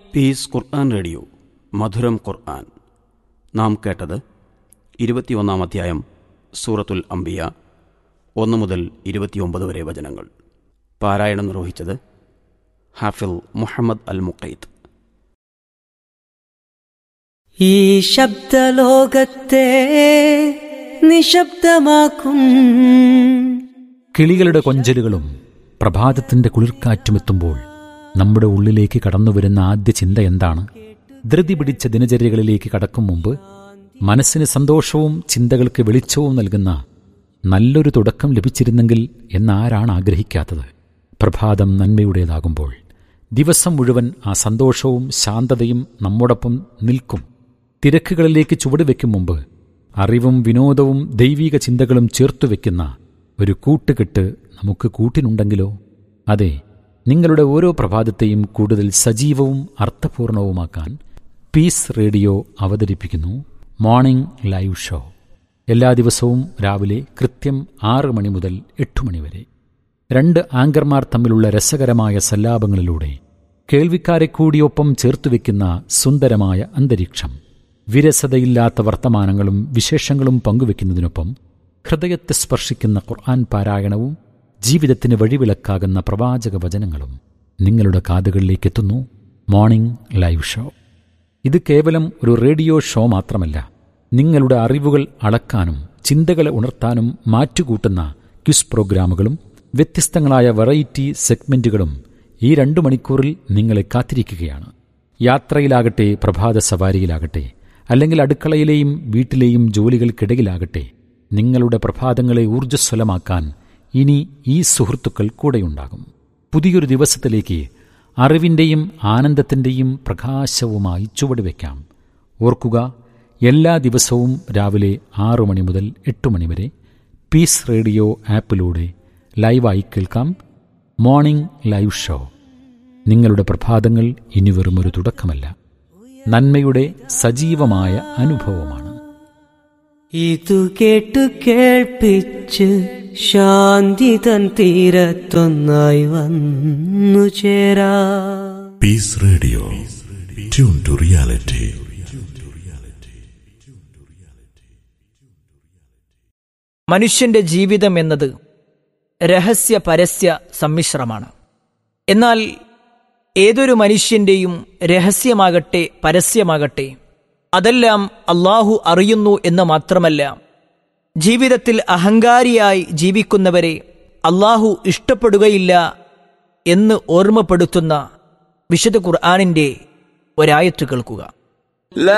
piece ഖുർആൻ radio മധുരം ഖുർആൻ നാം കേട്ടത് ഇരുപത്തിയൊന്നാം അധ്യായം സൂറത്തുൽ അംബിയ ഒന്ന് മുതൽ ഇരുപത്തിയൊമ്പത് വരെ വചനങ്ങൾ പാരായണം നിർവഹിച്ചത് ഹാഫിൽ മുഹമ്മദ് അൽ മുഖൈത്ത് ഈ ശബ്ദലോകത്തെ നിശബ്ദമാക്കും കിളികളുടെ കൊഞ്ചലുകളും പ്രഭാതത്തിന്റെ കുളിർക്കാറ്റുമെത്തുമ്പോൾ നമ്മുടെ ഉള്ളിലേക്ക് കടന്നുവരുന്ന ആദ്യ ചിന്ത എന്താണ് ധൃതി പിടിച്ച ദിനചര്യകളിലേക്ക് കടക്കും മുമ്പ് മനസ്സിന് സന്തോഷവും ചിന്തകൾക്ക് വെളിച്ചവും നൽകുന്ന നല്ലൊരു തുടക്കം ലഭിച്ചിരുന്നെങ്കിൽ എന്നാരാണ് ആഗ്രഹിക്കാത്തത് പ്രഭാതം നന്മയുടേതാകുമ്പോൾ ദിവസം മുഴുവൻ ആ സന്തോഷവും ശാന്തതയും നമ്മോടൊപ്പം നിൽക്കും തിരക്കുകളിലേക്ക് ചുവടുവെക്കും മുമ്പ് അറിവും വിനോദവും ദൈവീക ചിന്തകളും ചേർത്തുവെക്കുന്ന ഒരു കൂട്ടുകെട്ട് നമുക്ക് കൂട്ടിനുണ്ടെങ്കിലോ അതെ നിങ്ങളുടെ ഓരോ പ്രഭാതത്തെയും കൂടുതൽ സജീവവും അർത്ഥപൂർണവുമാക്കാൻ പീസ് റേഡിയോ അവതരിപ്പിക്കുന്നു മോർണിംഗ് ലൈവ് ഷോ എല്ലാ ദിവസവും രാവിലെ കൃത്യം ആറ് മണി മുതൽ എട്ട് മണി വരെ രണ്ട് ആങ്കർമാർ തമ്മിലുള്ള രസകരമായ സല്ലാപങ്ങളിലൂടെ കേൾവിക്കാരെ കൂടിയൊപ്പം ചേർത്തുവെക്കുന്ന സുന്ദരമായ അന്തരീക്ഷം വിരസതയില്ലാത്ത വർത്തമാനങ്ങളും വിശേഷങ്ങളും പങ്കുവെക്കുന്നതിനൊപ്പം ഹൃദയത്തെ സ്പർശിക്കുന്ന ഖുർആൻ പാരായണവും ജീവിതത്തിന് വഴിവിളക്കാകുന്ന പ്രവാചക വചനങ്ങളും നിങ്ങളുടെ കാതുകളിലേക്ക് എത്തുന്നു മോർണിംഗ് ലൈവ് ഷോ ഇത് കേവലം ഒരു റേഡിയോ ഷോ മാത്രമല്ല നിങ്ങളുടെ അറിവുകൾ അളക്കാനും ചിന്തകളെ ഉണർത്താനും മാറ്റുകൂട്ടുന്ന ക്വിസ് പ്രോഗ്രാമുകളും വ്യത്യസ്തങ്ങളായ വെറൈറ്റി സെഗ്മെന്റുകളും ഈ രണ്ടു മണിക്കൂറിൽ നിങ്ങളെ കാത്തിരിക്കുകയാണ് യാത്രയിലാകട്ടെ പ്രഭാത സവാരിയിലാകട്ടെ അല്ലെങ്കിൽ അടുക്കളയിലെയും വീട്ടിലെയും ജോലികൾക്കിടയിലാകട്ടെ നിങ്ങളുടെ പ്രഭാതങ്ങളെ ഊർജ്ജസ്വലമാക്കാൻ ഇനി ഈ സുഹൃത്തുക്കൾ കൂടെയുണ്ടാകും പുതിയൊരു ദിവസത്തിലേക്ക് അറിവിൻ്റെയും ആനന്ദത്തിൻ്റെയും പ്രകാശവുമായി ചുവടുവെക്കാം ഓർക്കുക എല്ലാ ദിവസവും രാവിലെ ആറു മണി മുതൽ എട്ട് മണി വരെ പീസ് റേഡിയോ ആപ്പിലൂടെ ലൈവായി കേൾക്കാം മോർണിംഗ് ലൈവ് ഷോ നിങ്ങളുടെ പ്രഭാതങ്ങൾ ഇനി വെറുമൊരു തുടക്കമല്ല നന്മയുടെ സജീവമായ അനുഭവമാണ് ഇതു കേട്ടു കേൾപ്പിച്ച് ശാന്തി തൻ തീരത്തൊന്നായി വന്നു ചേരാ peace radio tune to reality മനുഷ്യന്റെ ജീവിതം എന്നത് രഹസ്യ പരസ്യ സമ്മിശ്രമാണ് എന്നാൽ ഏതൊരു മനുഷ്യന്റെയും രഹസ്യമാകട്ടെ പരസ്യമാകട്ടെ അതെല്ലാം അള്ളാഹു അറിയുന്നു എന്ന് മാത്രമല്ല ജീവിതത്തിൽ അഹങ്കാരിയായി ജീവിക്കുന്നവരെ അള്ളാഹു ഇഷ്ടപ്പെടുകയില്ല എന്ന് ഓർമ്മപ്പെടുത്തുന്ന വിശുദ്ധ ഖുർആാനിന്റെ ഒരായത്ത് കേൾക്കുക